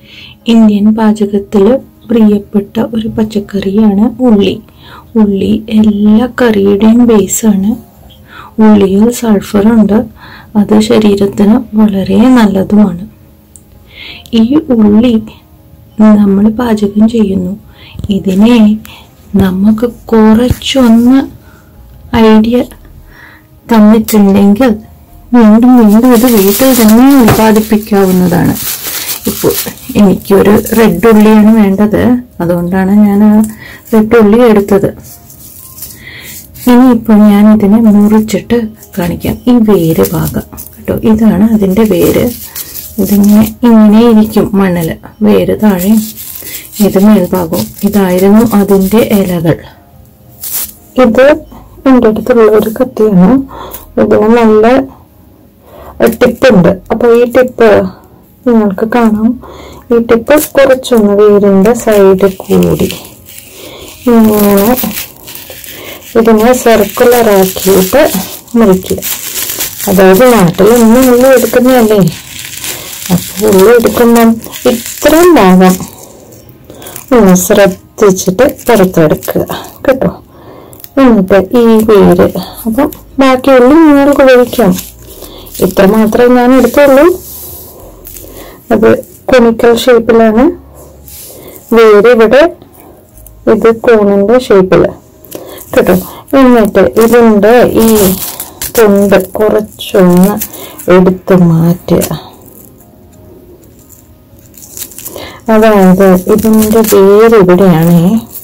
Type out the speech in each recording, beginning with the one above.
Indian പാചകത്തിൽ പ്രിയപ്പെട്ട ഒരു പച്ചക്കറിയാണ് ഉള്ളി ഉള്ളി എല്ലാ കറിയുടെയും ബേസാണ് ഉള്ളിയിൽ സൾഫർ ഉണ്ട് അത് ശരീരത്തിന് വളരെ നല്ലതുമാണ് ഈ ഉള്ളി നമ്മൾ പാചകം ചെയ്യുന്നു ഇതിനെ നമുക്ക് കുറച്ചൊന്ന് ഐഡിയ തന്നിട്ടുണ്ടെങ്കിൽ വീണ്ടും വീണ്ടും ഇത് വീട്ടിൽ തന്നെ ഉൽപ്പാദിപ്പിക്കാവുന്നതാണ് ഇപ്പോൾ എനിക്കൊരു റെഡ് ഉള്ളിയാണ് വേണ്ടത് അതുകൊണ്ടാണ് ഞാൻ ആ റെഡ് ഉള്ളി എടുത്തത് ഇനിയിപ്പോൾ ഞാൻ ഇതിനെ മുറിച്ചിട്ട് കാണിക്കാം ഈ വേര് ഭാഗം കേട്ടോ ഇതാണ് അതിൻ്റെ വേര് ഇതിങ്ങനെ ഇങ്ങനെ ഇരിക്കും മണ്ണിൽ വേര് താഴെയും ഇത് മേൽഭാഗവും ഇതായിരുന്നു അതിൻ്റെ ഇലകൾ ഇത് എൻ്റെ അടുത്തുള്ള ഒരു കത്തിയാണ് ഇതിന് നല്ല ടിപ്പുണ്ട് അപ്പോൾ ഈ ടിപ്പ് നിങ്ങൾക്ക് കാണാം ഈ ടിപ്പ് കുറച്ചൊന്ന് വേരിൻ്റെ സൈഡിൽ കൂടി ഇങ്ങനെ ഇതിനെ സർക്കുലർ ആക്കിയിട്ട് മുറിക്കുക അതായത് നാട്ടിൽ ഇന്ന് ഉള്ളി എടുക്കുന്നതല്ലേ അപ്പോൾ ഉള്ളി എടുക്കുമ്പം ഇത്രയും ഭാഗം ഒന്ന് ശ്രദ്ധിച്ചിട്ട് പുറത്തെടുക്കുക കേട്ടോ എന്നിട്ട് ഈ വേര് അപ്പം ബാക്കി ഉള്ളി നിങ്ങൾക്ക് ഉപയോഗിക്കാം ഇത്ര മാത്രമേ ഞാൻ എടുത്തുള്ളൂ അത് കൊണിക്കൽ ഷേപ്പിലാണ് വേര് ഇവിടെ ഇത് കോണിന്റെ ഷേപ്പില് കേട്ടോ എന്നിട്ട് ഇതിന്റെ ഈ തുണ്ട് കുറച്ചൊന്ന് എടുത്ത് മാറ്റുക അതായത് ഇതിന്റെ വേര് ഇവിടെയാണേ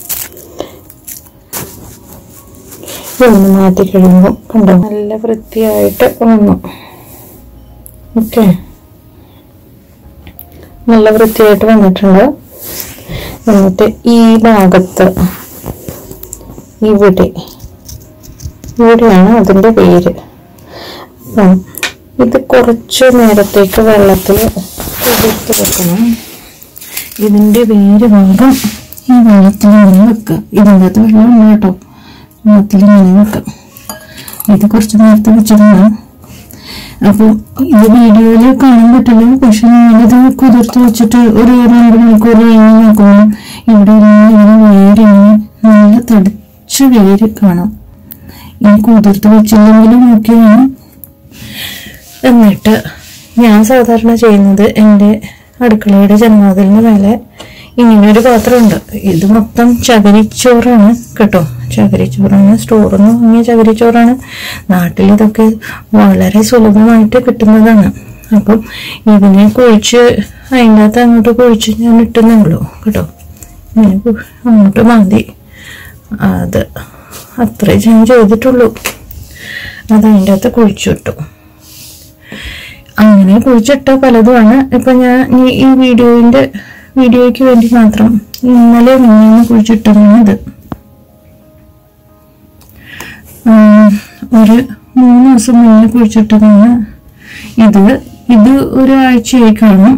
ഇതൊന്ന് മാറ്റി കഴിയുമ്പോൾ കണ്ടോ നല്ല വൃത്തിയായിട്ട് വന്നു ഓക്കെ നല്ല വൃത്തിയായിട്ട് വന്നിട്ടുണ്ട് എന്നിട്ട് ഈ ഭാഗത്ത് ഇവിടെ ഇവിടെയാണ് അതിൻ്റെ വേര് അപ്പം ഇത് കുറച്ച് നേരത്തേക്ക് വെള്ളത്തിൽ കുതിർത്ത് വെക്കണം ഇതിൻ്റെ വേര് ഭാഗം ഈ വെള്ളത്തിൽ ഇങ്ങനെ വെക്കുക ഇതിൻ്റെ അകത്ത് വെള്ളമുണ്ട് കേട്ടോ വെള്ളത്തിൽ ഇങ്ങനെ വെക്കാം ഇത് കുറച്ച് നേരത്തെ വെച്ചിട്ടുണ്ട് അപ്പം ഇത് വീഡിയോയിൽ കാണാൻ പറ്റില്ല പക്ഷെ ഞാനിത് കുതിർത്ത് വെച്ചിട്ട് ഒരു രണ്ട് മണിക്കൂർ കഴിഞ്ഞ് നോക്കുമ്പോൾ ഇവിടെ എല്ലാം ഇങ്ങനെ വേരിങ്ങനെ നല്ല തടിച്ച വേര് കാണാം ഈ കുതിർത്ത് വെച്ചില്ലെങ്കിൽ നോക്കിയാണ് എന്നിട്ട് ഞാൻ സാധാരണ ചെയ്യുന്നത് എൻ്റെ അടുക്കളയുടെ ജന്മദിലിന് മേലെ ഇങ്ങനൊരു പാത്രമുണ്ട് ഇത് മൊത്തം ചകിരിച്ചോറാണ് കേട്ടോ ചകിരിച്ചോറാണ് സ്റ്റോറിൽ നിന്ന് വാങ്ങിയ ചകിരിച്ചോറാണ് നാട്ടിൽ ഇതൊക്കെ വളരെ സുലഭമായിട്ട് കിട്ടുന്നതാണ് അപ്പം ഇതിനെ കുഴിച്ച് അതിൻ്റെ അകത്ത് അങ്ങോട്ട് കുഴിച്ച് ഞാൻ ഇട്ടുന്നേ ഉള്ളൂ കേട്ടോ ഇങ്ങനെ കു- അങ്ങോട്ട് മതി അത് അത്രേ ഞാൻ ചെയ്തിട്ടുള്ളൂ അത് അതിൻ്റെ അകത്ത് കുഴിച്ചു വിട്ടു അങ്ങനെ കുഴിച്ചിട്ട പലതുമാണ് ഇപ്പൊ ഞാൻ ഈ- ഈ വീഡിയോന്റെ വീഡിയോയ്ക്ക് വേണ്ടി മാത്രം ഇന്നലെ മിനിഞ്ഞാന്ന് കുഴിച്ചിട്ടതാണ് ഇത് ഉം, ഒരു മൂന്ന് ദിവസം മുന്നേ കുഴിച്ചിട്ടതാണ് ഇത് ഇത് ഒരാഴ്ചയായി കാണും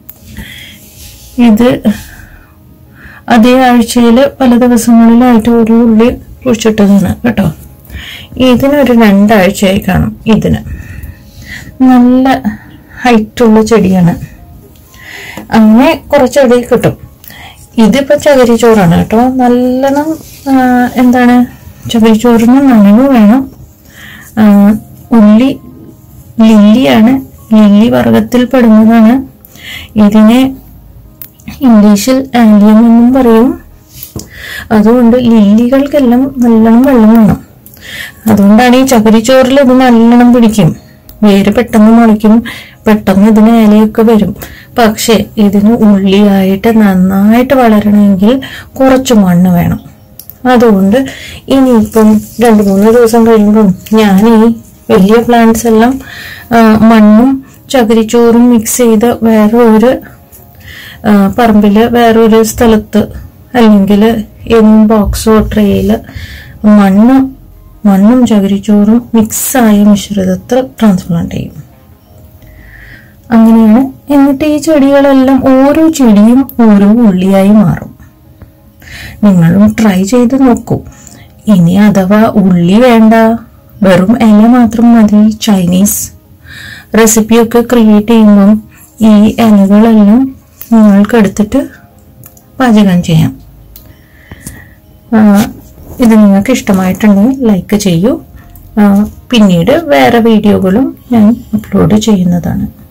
ഇത് അതേ ആഴ്ചയിൽ പല ദിവസങ്ങളിലായിട്ട് ഒരു ഉള്ളി കുഴിച്ചിട്ടതാണ് കേട്ടോ ഇതിനൊരു രണ്ടാഴ്ചയായി കാണും ഇതിന് നല്ല ഹൈറ്റുള്ള ചെടിയാണ് അങ്ങനെ കുറച്ചടി കിട്ടും ഇതിപ്പോ ചകിരിച്ചോറാണ് കേട്ടോ നല്ലോണം ആ, എന്താണ് ചകിരിച്ചോറിന് നനവ് വേണം ആ, ഉള്ളി ലില്ലിയാണ് ലില്ലി വർഗത്തിൽ പെടുന്നതാണ് ഇതിനെ ഇംഗ്ലീഷിൽ ആലിയം എന്നും പറയും അതുകൊണ്ട് ലില്ലികൾക്കെല്ലാം നല്ലോണം വെള്ളം വേണം അതുകൊണ്ടാണ് ഈ ചകിരിച്ചോറിൽ ഇത് നല്ലോണം പിടിക്കും വേര് പെട്ടെന്ന് മുളയ്ക്കും പെട്ടെന്ന് ഇതിന് ഇലയൊക്കെ വരും പക്ഷെ ഇതിന് ഉള്ളിയായിട്ട് നന്നായിട്ട് വളരണമെങ്കിൽ കുറച്ച് മണ്ണ് വേണം അതുകൊണ്ട് ഇനിയിപ്പം രണ്ട് മൂന്ന് ദിവസം കഴിയുമ്പം ഞാൻ ഈ വലിയ പ്ലാന്റ്സ് എല്ലാം ആ, മണ്ണും ചകിരിച്ചോറും മിക്സ് ചെയ്ത് വേറെ ഒരു ആ, പറമ്പില് വേറൊരു സ്ഥലത്ത് അല്ലെങ്കിൽ ഏതെങ്കിലും ബോക്സോ ട്രേയില് മണ്ണ് മണ്ണും ചകിരിച്ചോറും മിക്സായ മിശ്രിതത്തിൽ ട്രാൻസ്പ്ലാന്റ് ചെയ്യും അങ്ങനെയാണ് എന്നിട്ട് ഈ ചെടികളെല്ലാം ഓരോ ചെടിയും ഓരോ ഉള്ളിയായി മാറും നിങ്ങളും ട്രൈ ചെയ്ത് നോക്കൂ ഇനി അഥവാ ഉള്ളി വേണ്ട വെറും ഇല മാത്രം മതി ചൈനീസ് റെസിപ്പിയൊക്കെ ക്രിയേറ്റ് ചെയ്യുമ്പം ഈ ഇലകളെല്ലാം നിങ്ങൾക്ക് എടുത്തിട്ട് പാചകം ചെയ്യാം ആ, ഇത് നിങ്ങൾക്ക് ഇഷ്ടമായിട്ടുണ്ടെങ്കിൽ ലൈക്ക് ചെയ്യൂ ആ, പിന്നീട് വേറെ വീഡിയോകളും ഞാൻ അപ്ലോഡ് ചെയ്യുന്നതാണ്